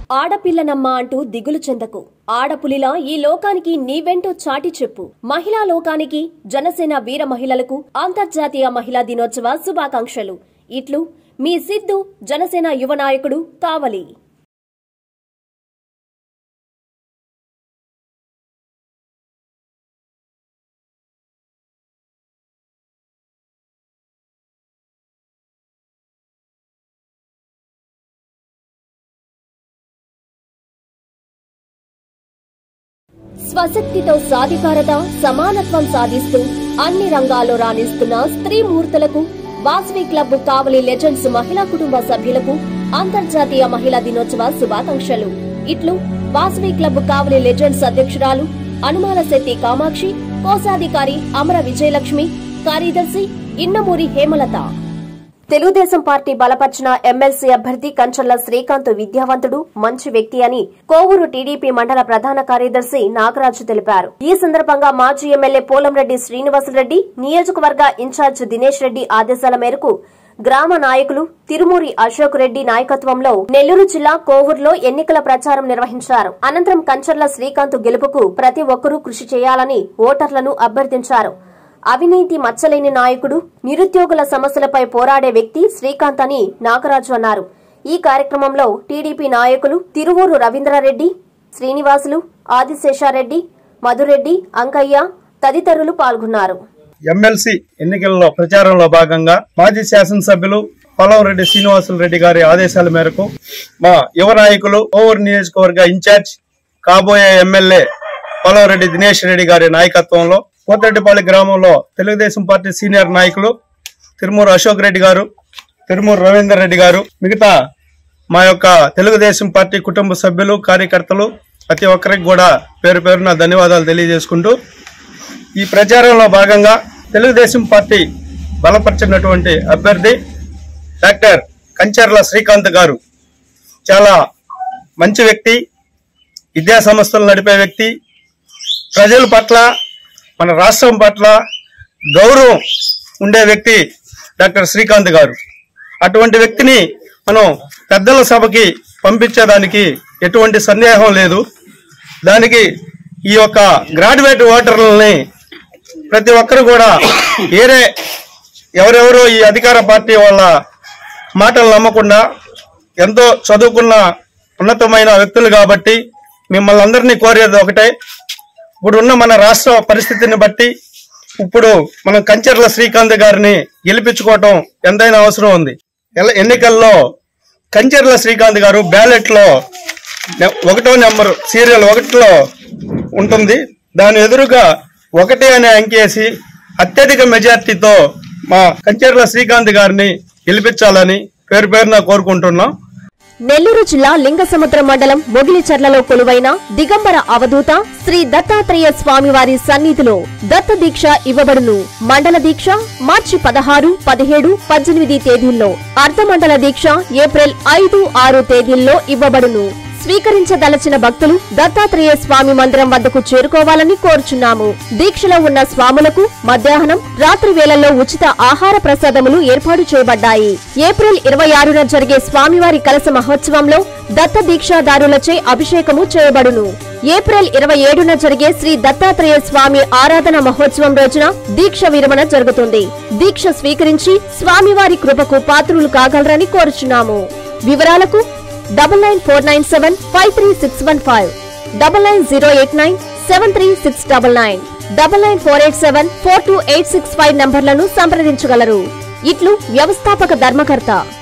ఆడపిల్లనమ్మా అంటూ దిగులు చెందకు ఆడపులిలా ఈ లోకానికి నీవెంటో చాటి చెప్పు మహిళా లోకానికి జనసేన వీర మహిళలకు అంతర్జాతీయ మహిళా దినోత్సవ శుభాకాంక్షలు ఇట్లు మీ సిద్ధు జనసేన యువ నాయకుడు కావలి స్వశక్తితో సాధికారత సమానత్వం సాధిస్తూ అన్ని రంగాల్లో రాణిస్తున్న స్త్రీ మూర్తులకు వాసవి క్లబ్ కావలి లెజెండ్స్ మహిళా కుటుంబ సభ్యులకు అంతర్జాతీయ మహిళా దినోత్సవ శుభాకాంక్షలు ఇట్లు వాసవి క్లబ్ కావలి లెజెండ్స్ అధ్యక్షురాలు అనుమాల శెట్టి కామాక్షి కోశాధికారి అమర విజయలక్ష్మి కార్యదర్శి ఇన్నమూరి హేమలత తెలుగుదేశం పార్టీ బలపర్చిన ఎమ్మెల్సీ అభ్యర్థి కంచర్ల శ్రీకాంత్ విద్యావంతుడు మంచి వ్యక్తి అని కోవూరు టీడీపీ మండల ప్రధాన కార్యదర్శి నాగరాజు తెలిపారు ఈ సందర్భంగా మాజీ ఎమ్మెల్యే పోలంరెడ్డి శ్రీనివాసరెడ్డి నియోజకవర్గ ఇన్ఛార్జ్ దినేష్ రెడ్డి ఆదేశాల మేరకు గ్రామ నాయకులు తిరుమూరి అశోక్ రెడ్డి నాయకత్వంలో నెల్లూరు జిల్లా కోవూరులో ఎన్నికల ప్రచారం నిర్వహించారు అనంతరం కంచర్ల శ్రీకాంత్ గెలుపుకు ప్రతి ఒక్కరూ కృషి చేయాలని ఓటర్లను అభ్యర్థించారు అవినీతి మచ్చలేని నాయకుడు నిరుద్యోగుల సమస్యలపై పోరాడే వ్యక్తి శ్రీకాంత్ అని నాగరాజు అన్నారు ఈ కార్యక్రమంలో టీడీపీ నాయకులు తిరువూరు రవీంద్రారెడ్డి శ్రీనివాసులు ఆదిశేషారెడ్డి మధురెడ్డి అంకయ్య తదితరులు పాల్గొన్నారు ఎమ్మెల్సీ ఎన్నికల్లో ప్రచారంలో భాగంగా మాజీ శాసనసభ్యులు పొలంరెడ్డి శ్రీనివాసులు రెడ్డి గారి ఆదేశాల మేరకు మా యువ నాయకులు ఓవర్ నియోజకవర్గ ఇన్ఛార్జ్ కాబోయే ఎమ్మెల్యే పొలంరెడ్డి దినేష్ రెడ్డి గారి నాయకత్వంలో కోతరెడ్డిపల్లి గ్రామంలో తెలుగుదేశం పార్టీ సీనియర్ నాయకులు తిరుమూరు అశోక్ రెడ్డి గారు తిరుమూరు రవీందర్ రెడ్డి గారు మిగతా మా యొక్క తెలుగుదేశం పార్టీ కుటుంబ సభ్యులు కార్యకర్తలు ప్రతి ఒక్కరికి కూడా పేరు పేరున ధన్యవాదాలు తెలియజేసుకుంటూ ఈ ప్రచారంలో భాగంగా తెలుగుదేశం పార్టీ బలపరిచినటువంటి అభ్యర్థి డాక్టర్ కంచర్ల శ్రీకాంత్ గారు చాలా మంచి వ్యక్తి విద్యా సంస్థలు నడిపే వ్యక్తి ప్రజల పట్ల మన రాష్ట్రం పట్ల గౌరవం ఉండే వ్యక్తి డాక్టర్ శ్రీకాంత్ గారు అటువంటి వ్యక్తిని మనం పెద్దల సభకి పంపించేదానికి ఎటువంటి సందేహం లేదు దానికి ఈ యొక్క గ్రాడ్యుయేట్ ఓటర్లని ప్రతి ఒక్కరు కూడా వేరే ఎవరెవరో ఈ అధికార పార్టీ వాళ్ళ మాటలు నమ్మకుండా ఎంతో చదువుకున్న ఉన్నతమైన వ్యక్తులు కాబట్టి మిమ్మల్ని అందరినీ కోరేది ఒకటే ఇప్పుడున్న మన రాష్ట్ర పరిస్థితిని బట్టి ఇప్పుడు మనం కంచర్ల శ్రీకాంత్ గారిని గెలిపించుకోవటం ఎంతైనా అవసరం ఉంది ఎల- ఎన్నికల్లో కంచర్ల శ్రీకాంత్ గారు బ్యాలెట్ లో నె- ఒకటో నెంబర్ సీరియల్ ఒకటిలో ఉంటుంది దాని ఎదురుగా ఒకటి అనే అంకేసి అత్యధిక మెజార్టీతో మా కంచర్ల శ్రీకాంత్ గారిని గెలిపించాలని పేరు పేరున కోరుకుంటున్నాం నెల్లూరు జిల్లా లింగసముద్రం మండలం మొగిలిచర్లలో కొలువైన దిగంబర అవధూత శ్రీ దత్తాత్రేయ స్వామివారి సన్నిధిలో దత్త దీక్ష ఇవ్వబడును మండల దీక్ష మార్చి పదహారు పదిహేడు పద్దెనిమిది తేదీల్లో అర్ధమండల దీక్ష ఏప్రిల్ ఐదు ఆరు తేదీల్లో ఇవ్వబడును స్వీకరించదలచిన భక్తులు దత్తాత్రేయ స్వామి మందిరం వద్దకు చేరుకోవాలని కోరుచున్నాము దీక్షలో ఉన్న స్వాములకు మధ్యాహ్నం రాత్రి వేళల్లో ఉచిత ఆహార ప్రసాదములు ఏర్పాటు చేయబడ్డాయి ఏప్రిల్ ఇరవై ఆరున జరిగే స్వామివారి కలస మహోత్సవంలో దత్త దీక్షాదారులచే అభిషేకము చేయబడును ఏప్రిల్ ఇరవై ఏడున జరిగే శ్రీ దత్తాత్రేయ స్వామి ఆరాధన మహోత్సవం రోజున దీక్ష విరమణ జరుగుతుంది దీక్ష స్వీకరించి స్వామివారి కృపకు పాత్రులు కాగలరని కోరుచున్నాము వివరాలకు double nine four nine seven five three six one five double nine zero eight nine seven three six double nine double nine four eight seven four two eight six five నంబర్లను సంప్రదించగలరు ఇట్లు వ్యవస్థాపక ధర్మకర్త